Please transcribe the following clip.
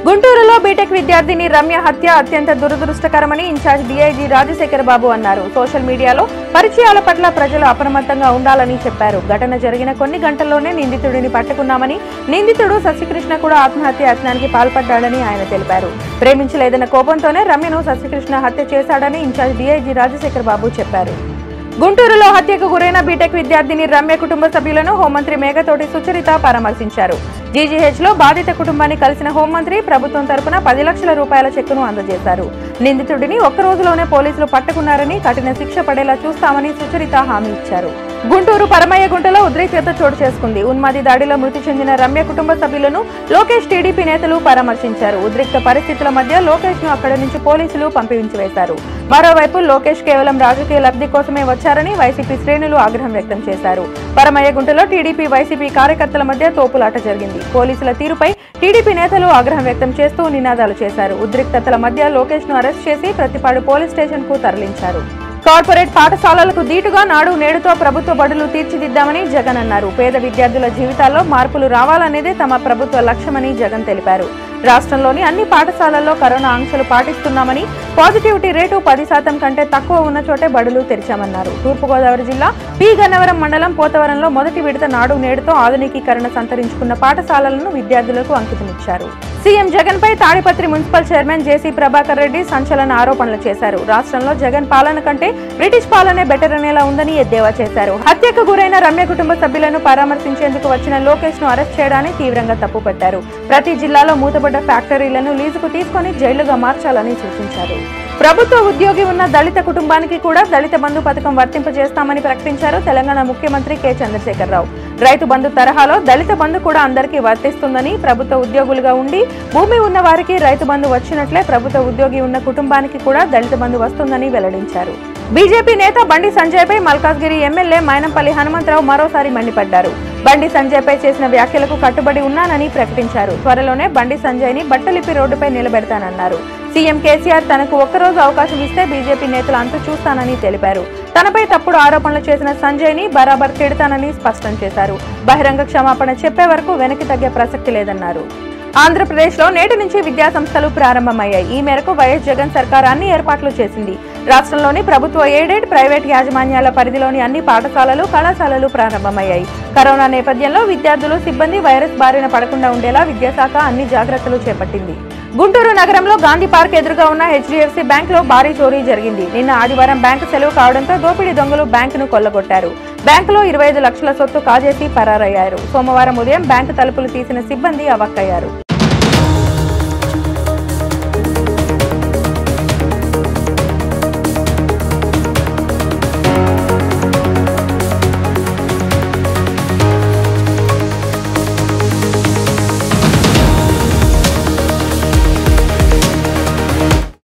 గుంటూరులో బీటెక్ విద్యార్థిని రమ్య హత్య అత్యంత దురదృష్టకరమని ఇన్ఛార్జ్ డీఐజీ రాజశేఖర్ బాబు అన్నారు సోషల్ మీడియాలో పరిచయాల పట్ల ప్రజలు అప్రమత్తంగా ఉండాలని చెప్పారు ఘటన జరిగిన కొన్ని గంటల్లోనే నిందితుడిని పట్టుకున్నామని నిందితుడు శశికృష్ణ కూడా ఆత్మహత్య యత్నానికి పాల్పడ్డాడని ఆయన తెలిపారు ప్రేమించలేదన్న కోపంతోనే రమ్యను శశికృష్ణ హత్య చేశాడని ఇన్ఛార్జ్ డీఐజీ రాజశేఖర్ బాబు చెప్పారు గుంటూరులో హత్యకు గురైన బీటెక్ విద్యార్థిని రమ్య కుటుంబ సభ్యులను హోంమంత్రి మేఘతోటి సుచరిత పరామర్శించారు జీజీహెచ్ లో బాధిత కుటుంబాన్ని కలిసిన హోంమంత్రి ప్రభుత్వం తరపున పది లక్షల రూపాయల చెక్కును అందజేశారు నిందితుడిని ఒక్క రోజులోనే పోలీసులు పట్టుకున్నారని కఠిన శిక్ష పడేలా చూస్తామని సుచరిత హామీ ఇచ్చారు గుంటూరు పరమయ్యగుంటలో ఉద్రిక్తత చోటు చేసుకుంది ఉన్మాది దాడిలో మృతి చెందిన రమ్య కుటుంబ సభ్యులను లోకేష్ టీడీపీ నేతలు పరామర్శించారు ఉద్రిక్త పరిస్థితుల మధ్య లోకేష్ ను అక్కడి నుంచి పోలీసులు పంపించివేశారు మరోవైపు లోకేష్ కేవలం రాజకీయ లబ్ధి కోసమే వచ్చారని వైసీపీ శ్రేణులు ఆగ్రహం వ్యక్తం చేశారు పరమయ్యగుంటలో టీడీపీ వైసీపీ కార్యకర్తల మధ్య తోపులాట జరిగింది పోలీసుల తీరుపై టీడీపీ నేతలు ఆగ్రహం వ్యక్తం చేస్తూ నినాదాలు చేశారు ఉద్రిక్తతల మధ్య లోకేష్ ను అరెస్ట్ చేసి ప్రతిపాడు పోలీస్ స్టేషన్ కు తరలించారు కార్పొరేట్ పాఠశాలలకు దీటుగా నాడు నేడుతో ప్రభుత్వ బడులు తీర్చిదిద్దామని జగన్ అన్నారు పేద విద్యార్థుల జీవితాల్లో మార్పులు రావాలనేదే తమ ప్రభుత్వ లక్ష్యమని జగన్ తెలిపారు రాష్ట్రంలోని అన్ని పాఠశాలల్లో కరోనా ఆంక్షలు పాటిస్తున్నామని పాజిటివిటీ రేటు పది శాతం కంటే తక్కువ ఉన్న చోటే బడులు తెరిచామన్నారు తూర్పుగోదావరి జిల్లా పి గన్నవరం మండలం పోతవరంలో మొదటి విడత నాడు నేడుతో ఆధునికీకరణ సంతరించుకున్న పాఠశాలలను విద్యార్థులకు అంకితమిచ్చారు సీఎం జగన్ పై Tadipatri municipal chairman JC Prabhakar Reddy సంచలన ఆరోపణలు చేశారు రాష్ట్రంలో జగన్ పాలన కంటే బ్రిటిష్ పాలనే బెటర్ అనేలా ఉందని ఎద్దేవా చేశారు హత్యకు గురైన రమ్య కుటుంబ సభ్యులను పరామర్శించేందుకు వచ్చిన లోకేష్ ను అరెస్ట్ చేయడాన్ని తీవ్రంగా తప్పుపట్టారు ప్రతి జిల్లాలో మూతపడ్డ ఫ్యాక్టరీలను లీజుకు తీసుకొని జైలుగా మార్చాలని సూచించారు ప్రభుత్వ ఉద్యోగి ఉన్న దళిత కుటుంబానికి కూడా దళిత బంధు పథకం వర్తింపజేస్తామని ప్రకటించారు తెలంగాణ ముఖ్యమంత్రి కె చంద్రశేఖరరావు రైతు బంధు తరహాలో దళిత బంధు కూడా అందరికీ వర్తిస్తుందని ప్రభుత్వ ఉద్యోగులుగా ఉండి భూమి ఉన్న వారికి రైతు బంధు వచ్చినట్లే ప్రభుత్వ ఉద్యోగి ఉన్న కుటుంబానికి కూడా దళిత బంధు వస్తుందని వెల్లడించారు బీజేపీ నేత బండి సంజయ్ పై మల్కాజ్గిరి ఎమ్మెల్యే మైనంపల్లి హనుమంతరావు మరోసారి మండిపడ్డారు బండి సంజయ్ పై చేసిన వ్యాఖ్యలకు కట్టుబడి ఉన్నానని ప్రకటించారు త్వరలోనే బండి సంజయ్ ని బట్టలిప్పి రోడ్డుపై నిలబెడతానన్నారు సీఎం కేసీఆర్ తనకు ఒక్కరోజు అవకాశం ఇస్తే బీజేపీ నేతలు అంతు చూస్తానని తెలిపారు తనపై తప్పుడు ఆరోపణలు చేసిన సంజయ్ ని బరాబర్ తిడతానని స్పష్టం చేశారు బహిరంగ క్షమాపణ చెప్పే వరకు వెనక్కి తగ్గే ప్రసక్తి లేదన్నారు ఆంధ్రప్రదేశ్లో నేటి నుంచి విద్యా సంస్థలు ప్రారంభమయ్యాయి ఈ మేరకు వైఎస్ జగన్ సర్కార్ అన్ని ఏర్పాట్లు చేసింది రాష్ట్రంలోని ప్రభుత్వ ఎయిడెడ్ ప్రైవేట్ యాజమాన్యాల పరిధిలోని అన్ని పాఠశాలలు కళాశాలలు ప్రారంభమయ్యాయి కరోనా నేపథ్యంలో విద్యార్థులు సిబ్బంది వైరస్ బారిన పడకుండా ఉండేలా విద్యాశాఖ అన్ని జాగ్రత్తలు చేపట్టింది గుంటూరు నగరంలో గాంధీ పార్క్ ఎదురుగా ఉన్న హెచ్డిఎఫ్సి బ్యాంక్ లో భారీ చోరీ జరిగింది నిన్న ఆదివారం బ్యాంకు సెలవు కావడంతో దోపిడీ దొంగలు బ్యాంకును కొల్లగొట్టారు బ్యాంకులో ఇరవై ఐదు లక్షల సొత్తు కాజేసి పరారయ్యారు సోమవారం ఉదయం బ్యాంకు తలుపులు తీసిన సిబ్బంది అవక్కయ్యారు